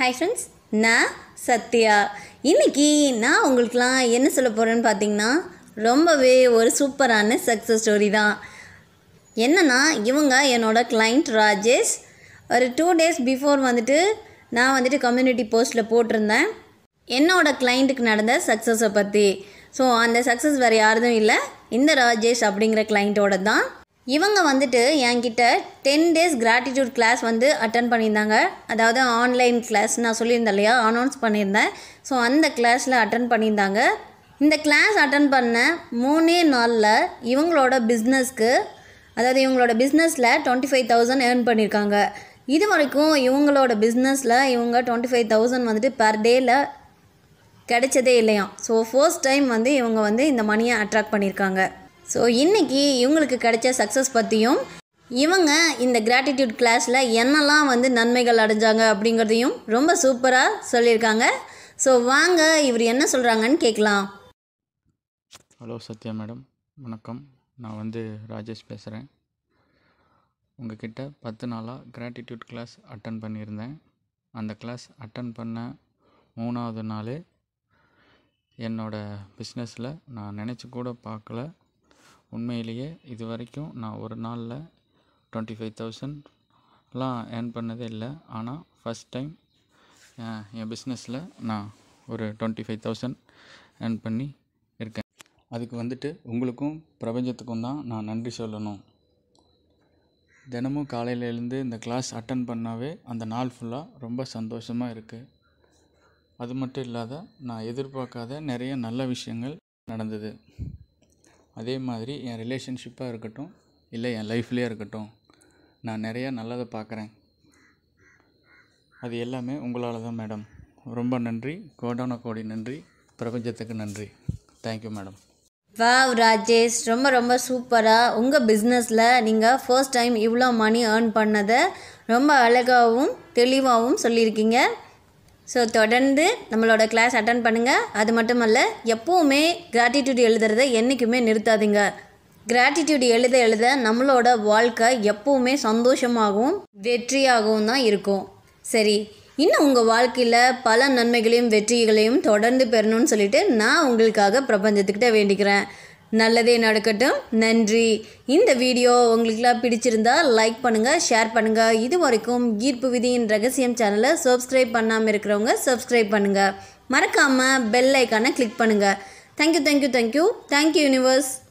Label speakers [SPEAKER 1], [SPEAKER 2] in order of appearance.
[SPEAKER 1] hi friends நான் சத்யா இன்னைக்கு நான் உங்களுக்குலாம் என்ன சொல்ல போகிறேன்னு பார்த்தீங்கன்னா ரொம்பவே ஒரு சூப்பரான சக்ஸஸ் ஸ்டோரி தான் என்னன்னா இவங்க என்னோட கிளைண்ட் ராஜேஷ் ஒரு டூ டேஸ் பிஃபோர் வந்துட்டு நான் வந்துட்டு கம்யூனிட்டி போஸ்ட்டில் போட்டிருந்தேன் என்னோட கிளைண்ட்டுக்கு நடந்த சக்ஸஸை பற்றி ஸோ அந்த சக்ஸஸ் வேறு யாரும் இல்லை இந்த ராஜேஷ் அப்படிங்கிற கிளைண்ட்டோட தான் இவங்க வந்துட்டு என்கிட்ட டென் டேஸ் கிராட்டிடியூட் கிளாஸ் வந்து அட்டன் பண்ணியிருந்தாங்க அதாவது ஆன்லைன் கிளாஸ் நான் சொல்லியிருந்தேன் இல்லையா அனௌன்ஸ் பண்ணியிருந்தேன் ஸோ அந்த கிளாஸில் அட்டன் பண்ணியிருந்தாங்க இந்த கிளாஸ் அட்டன் பண்ண மூணே நாளில் இவங்களோட பிஸ்னஸ்க்கு அதாவது இவங்களோட பிஸ்னஸில் டுவெண்ட்டி ஃபைவ் தௌசண்ட் ஏர்ன் பண்ணியிருக்காங்க இது வரைக்கும் இவங்களோட பிஸ்னஸில் இவங்க டுவெண்ட்டி ஃபைவ் தௌசண்ட் வந்துட்டு பர் டேயில் கிடைச்சதே இல்லையாம் ஸோ ஃபர்ஸ்ட் டைம் வந்து இவங்க வந்து இந்த மணியை அட்ராக்ட் பண்ணியிருக்காங்க ஸோ இன்றைக்கி இவங்களுக்கு கிடைச்ச சக்ஸஸ் பற்றியும் இவங்க இந்த கிராட்டிடியூட் கிளாஸில் என்னெல்லாம் வந்து நன்மைகள் அடைஞ்சாங்க அப்படிங்கிறதையும் ரொம்ப சூப்பராக சொல்லியிருக்காங்க ஸோ வாங்க இவர் என்ன சொல்கிறாங்கன்னு கேட்கலாம்
[SPEAKER 2] ஹலோ சத்யா மேடம் வணக்கம் நான் வந்து ராஜேஷ் பேசுகிறேன் உங்ககிட்ட பத்து நாளாக கிராட்டிடியூட் கிளாஸ் அட்டன் பண்ணியிருந்தேன் அந்த கிளாஸ் அட்டன் பண்ண மூணாவது நாள் என்னோடய பிஸ்னஸில் நான் நினச்சி கூட பார்க்கல உண்மையிலேயே இது வரைக்கும் நான் ஒரு நாளில் டுவெண்ட்டி ஃபைவ் தௌசண்ட்லாம் ஏர்ன் பண்ணதே இல்லை ஆனால் ஃபஸ்ட் டைம் என் பிஸ்னஸில் நான் ஒரு டுவெண்ட்டி ஃபைவ் தௌசண்ட் ஏர்ன் பண்ணி இருக்கேன் அதுக்கு வந்துட்டு உங்களுக்கும் பிரபஞ்சத்துக்கும் தான் நான் நன்றி சொல்லணும் தினமும் காலையில் எழுந்து இந்த கிளாஸ் அட்டன் பண்ணாவே அந்த நாள் ஃபுல்லாக ரொம்ப சந்தோஷமாக இருக்குது அது மட்டும் இல்லாத நான் எதிர்பார்க்காத நிறைய நல்ல விஷயங்கள் நடந்தது அதே மாதிரி என் ரிலேஷன்ஷிப்பாக இருக்கட்டும் இல்லை என் லைஃப்லேயே இருக்கட்டும் நான் நிறையா நல்லதை பார்க்குறேன் அது எல்லாமே உங்களால் தான் மேடம் ரொம்ப நன்றி கோடான கோடி நன்றி பிரபஞ்சத்துக்கு நன்றி தேங்க்யூ மேடம்
[SPEAKER 1] வாவ் ராஜேஷ் ரொம்ப ரொம்ப சூப்பராக உங்கள் பிஸ்னஸில் நீங்கள் ஃபர்ஸ்ட் டைம் இவ்வளோ மணி ஏர்ன் பண்ணதை ரொம்ப அழகாகவும் தெளிவாகவும் சொல்லியிருக்கீங்க ஸோ தொடர்ந்து நம்மளோட கிளாஸ் அட்டன் பண்ணுங்கள் அது மட்டும் அல்ல எப்போவுமே கிராட்டிடியூட் எழுதுறதை என்றைக்குமே நிறுத்தாதீங்க கிராட்டிடியூட் எழுத எழுத நம்மளோட வாழ்க்கை எப்போவுமே சந்தோஷமாகவும் வெற்றியாகவும் தான் இருக்கும் சரி இன்னும் உங்கள் வாழ்க்கையில் பல நன்மைகளையும் வெற்றிகளையும் தொடர்ந்து பெறணும்னு சொல்லிட்டு நான் உங்களுக்காக பிரபஞ்சத்துக்கிட்ட வேண்டிக்கிறேன் நல்லதே நடக்கட்டும் நன்றி இந்த வீடியோ உங்களுக்குலாம் பிடிச்சிருந்தா லைக் பண்ணுங்கள் ஷேர் பண்ணுங்கள் இது வரைக்கும் ஈர்ப்பு விதியின் ரகசியம் சேனலை சப்ஸ்கிரைப் பண்ணாமல் இருக்கிறவங்க சப்ஸ்கிரைப் பண்ணுங்கள் மறக்காமல் பெல் ஐக்கானை கிளிக் பண்ணுங்கள் thank you thank you thank you thank you universe